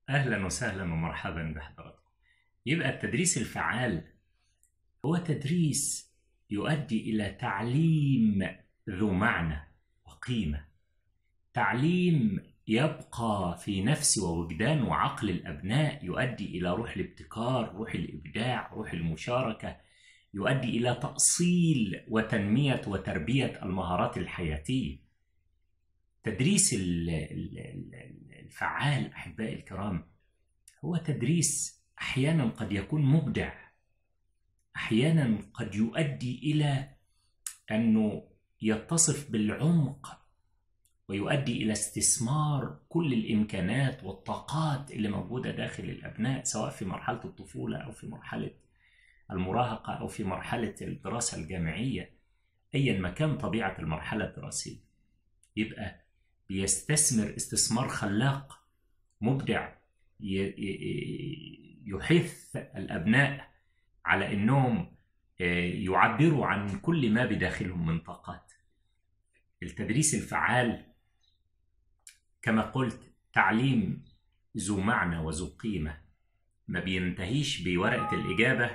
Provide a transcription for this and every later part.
أهلا وسهلا ومرحبا بحضراتكم يبقى التدريس الفعال هو تدريس يؤدي إلى تعليم ذو معنى وقيمة تعليم يبقى في نفس ووجدان وعقل الأبناء يؤدي إلى روح الابتكار روح الإبداع روح المشاركة يؤدي إلى تأصيل وتنمية وتربية المهارات الحياتية تدريس ال- ال- ال- الفعال أحبائي الكرام هو تدريس أحيانا قد يكون مبدع أحيانا قد يؤدي إلى أنه يتصف بالعمق ويؤدي إلى استثمار كل الإمكانات والطاقات اللي موجودة داخل الأبناء سواء في مرحلة الطفولة أو في مرحلة المراهقة أو في مرحلة الدراسة الجامعية أيا ما كان طبيعة المرحلة الدراسية يبقى بيستثمر استثمار خلاق مبدع ي- ي- يحث الأبناء على أنهم آه، يعبروا عن كل ما بداخلهم من طاقات التدريس الفعال كما قلت تعليم ذو معنى وذو قيمة ما بينتهيش بورقة الإجابة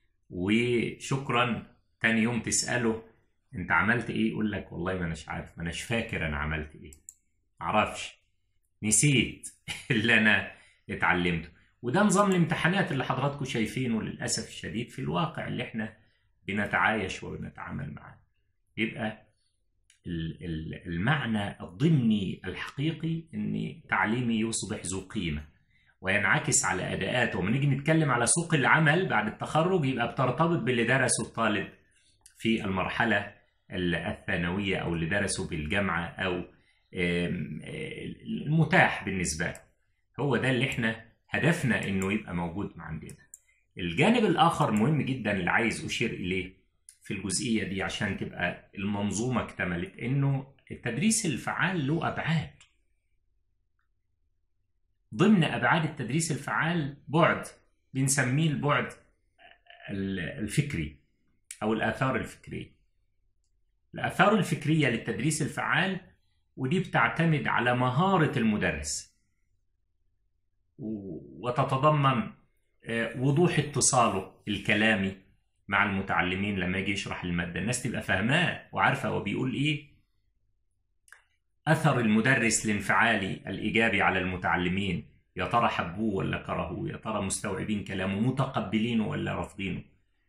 وشكرا تاني يوم تسأله انت عملت ايه يقول لك والله ما اناش عارف ما اناش فاكر انا عملت ايه معرفش نسيت اللي انا اتعلمته وده نظام الامتحانات اللي حضراتكم شايفينه للاسف الشديد في الواقع اللي احنا بنتعايش وبنتعامل معاه يبقى ال- ال- المعنى الضمني الحقيقي ان تعليمي يصبح ذو قيمه وينعكس على اداءاته ومن نيجي نتكلم على سوق العمل بعد التخرج يبقى بترتبط باللي درسه الطالب في المرحله ال- الثانويه او اللي درسه بالجامعه او آم، آه، المتاح بالنسبه له هو ده اللي احنا هدفنا انه يبقى موجود عندنا الجانب الاخر مهم جدا اللي عايز اشير اليه في الجزئيه دي عشان تبقى المنظومه اكتملت انه التدريس الفعال له ابعاد ضمن ابعاد التدريس الفعال بعد بنسميه البعد ال- الفكري او الاثار الفكريه الاثار الفكريه للتدريس الفعال ودي بتعتمد على مهاره المدرس و- وتتضمن آه، وضوح اتصاله الكلامي مع المتعلمين لما يجي يشرح الماده الناس تبقى فاهماه وعارفه هو بيقول ايه اثر المدرس الانفعالي الايجابي على المتعلمين يا ترى حبوه ولا كرهوه يا ترى مستوعبين كلامه متقبلينه ولا رافضينه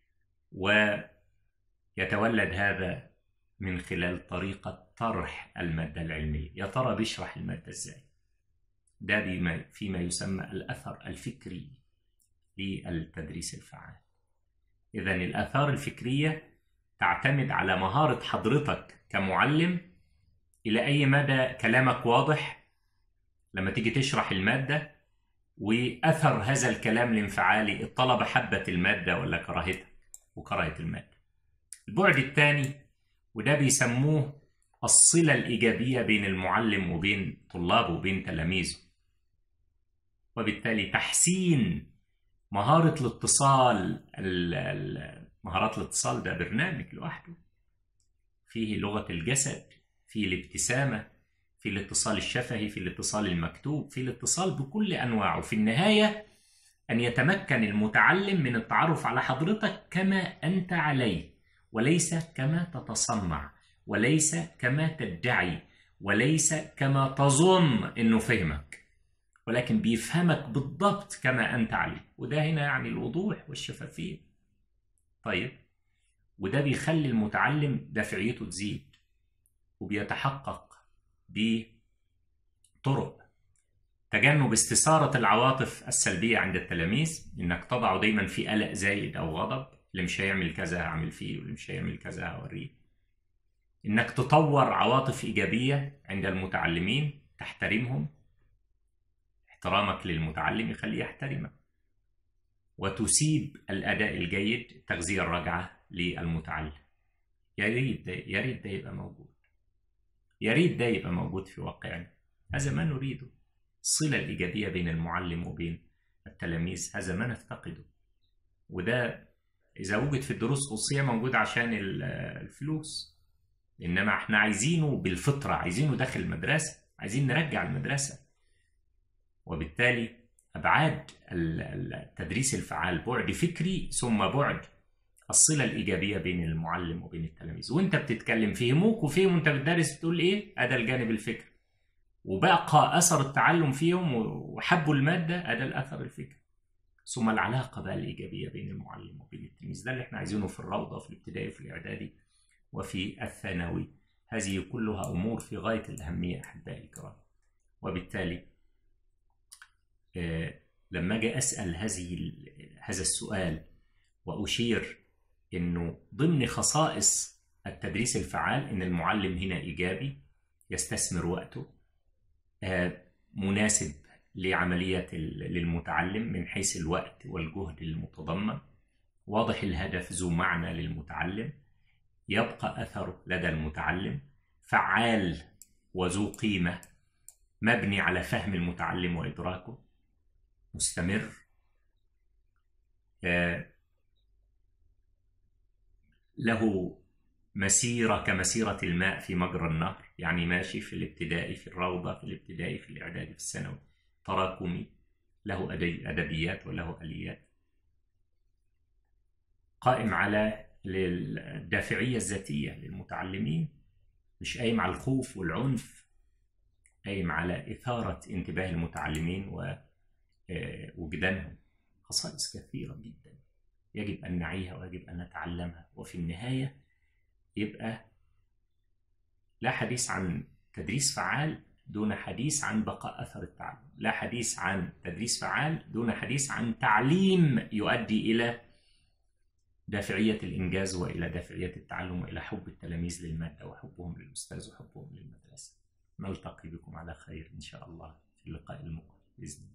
ويتولد هذا من خلال طريقة طرح المادة العلمية يا ترى بيشرح المادة ازاي ده بما فيما يسمى الأثر الفكري للتدريس الفعال إذا الآثار الفكرية تعتمد على مهارة حضرتك كمعلم إلى أي مدى كلامك واضح لما تيجي تشرح المادة وأثر هذا الكلام الانفعالي الطلبة حبت المادة ولا كرهتها وكرهت المادة البعد الثاني وده بيسموه الصلة الإيجابية بين المعلم وبين طلابه وبين تلاميذه وبالتالي تحسين مهارة الاتصال ال- ال- مهارات الاتصال ده برنامج لوحده فيه لغة الجسد فيه الابتسامة في الاتصال الشفهي في الاتصال المكتوب في الاتصال بكل أنواعه في النهاية أن يتمكن المتعلم من التعرف على حضرتك كما أنت عليه وليس كما تتصنع وليس كما تدعي وليس كما تظن انه فهمك ولكن بيفهمك بالضبط كما انت عليه وده هنا يعني الوضوح والشفافيه طيب وده بيخلي المتعلم دافعيته تزيد وبيتحقق بطرق تجنب استثارة العواطف السلبية عند التلاميذ إنك تضعه دايما في قلق زايد أو غضب اللي مش هيعمل كذا هعمل فيه واللي مش هيعمل كذا هوريه إنك تطور عواطف إيجابية عند المتعلمين تحترمهم احترامك للمتعلم يخليه يحترمك وتسيب الأداء الجيد التغذية الراجعة للمتعلم يا ريت ده يا ريت ده يبقى موجود يا ريت ده يبقى موجود في واقعنا هذا ما نريده الصلة الإيجابية بين المعلم وبين التلاميذ هذا ما نفتقده وده إذا وجد في الدروس خصوصية موجود عشان ال- الفلوس إنما إحنا عايزينه بالفطرة عايزينه داخل المدرسة عايزين نرجع المدرسة وبالتالي أبعاد التدريس الفعال بعد فكري ثم بعد الصلة الإيجابية بين المعلم وبين التلاميذ وأنت بتتكلم فهموك وفهموا أنت بتدرس بتقول إيه هذا الجانب الفكري وبقى أثر التعلم فيهم وحبوا المادة هذا الأثر الفكري ثم العلاقة بقى الإيجابية بين المعلم وبين التلميذ ده اللي احنا عايزينه في الروضة في الابتدائي وفي الإعدادي وفي الثانوي هذه كلها أمور في غاية الأهمية أحبائي الكرام وبالتالي آه، لما أجي أسأل هذه هذا السؤال وأشير إنه ضمن خصائص التدريس الفعال إن المعلم هنا إيجابي يستثمر وقته آه، مناسب لعملية للمتعلم من حيث الوقت والجهد المتضمن واضح الهدف ذو معنى للمتعلم يبقى أثره لدى المتعلم فعال وذو قيمة مبني على فهم المتعلم وإدراكه مستمر آه، له مسيرة كمسيرة الماء في مجرى النهر يعني ماشي في الابتدائي في الروضة في الابتدائي في الإعدادي في الثانوي تراكمي له أدبيات وله آليات قائم على الدافعية الذاتية للمتعلمين مش قايم على الخوف والعنف قايم على إثارة انتباه المتعلمين ووجدانهم آه، خصائص كثيرة جدا يجب أن نعيها ويجب أن نتعلمها وفي النهاية يبقى لا حديث عن تدريس فعال دون حديث عن بقاء أثر التعلم لا حديث عن تدريس فعال دون حديث عن تعليم يؤدي إلى دافعية الإنجاز وإلى دافعية التعلم وإلى حب التلاميذ للمادة وحبهم للأستاذ وحبهم للمدرسة نلتقي بكم على خير إن شاء الله في اللقاء المقبل بإذن الله